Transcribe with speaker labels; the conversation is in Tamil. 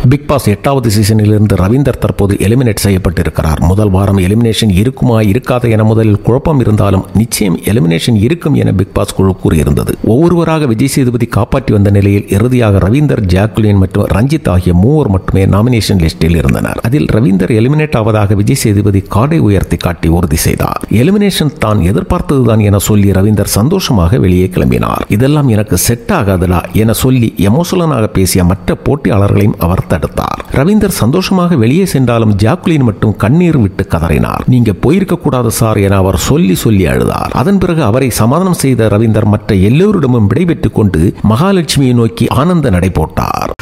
Speaker 1: பிக் பாஸ் எட்டாவது சீசனில் இருந்து ரவீந்தர் தற்போது எலிமினேட் செய்யப்பட்டிருக்கிறார் முதல் வாரம் எலிமினேஷன் இருக்குமா இருக்காத என முதலில் குழப்பம் இருந்தாலும் நிச்சயம் எலிமினேஷன் இருக்கும் என பிக் பாஸ் குழு கூறியிருந்தது ஒவ்வொருவராக விஜய் சேதுபதி காப்பாற்றி வந்த நிலையில் இறுதியாக ரவீந்தர் ஜாக்குலின் மற்றும் ரஞ்சித் ஆகிய மூவர் மட்டுமே நாமினேஷன் லிஸ்டில் இருந்தனர் அதில் ரவீந்தர் எலிமினேட் ஆவதாக விஜய் சேதுபதி காடை உயர்த்தி காட்டி உறுதி செய்தார் எலிமினேஷன் தான் எதிர்பார்த்ததுதான் என சொல்லி ரவீந்தர் சந்தோஷமாக வெளியே கிளம்பினார் இதெல்லாம் எனக்கு செட் ஆகாதுடா என சொல்லி எமோஷனலாக பேசிய மற்ற போட்டியாளர்களையும் அவர் தடுத்தார் ரவீந்தர் சந்தோஷமாக வெளியே சென்றாலும் ஜாக்குலின் மட்டும் கண்ணீர் விட்டு கதறினார் நீங்க போயிருக்க கூடாது சார் என அவர் சொல்லி சொல்லி அழுதார் அதன் பிறகு அவரை சமாதானம் செய்த ரவீந்தர் மற்ற எல்லோரிடமும் விடைபெற்றுக் கொண்டு மகாலட்சுமியை நோக்கி ஆனந்த நடை போட்டார்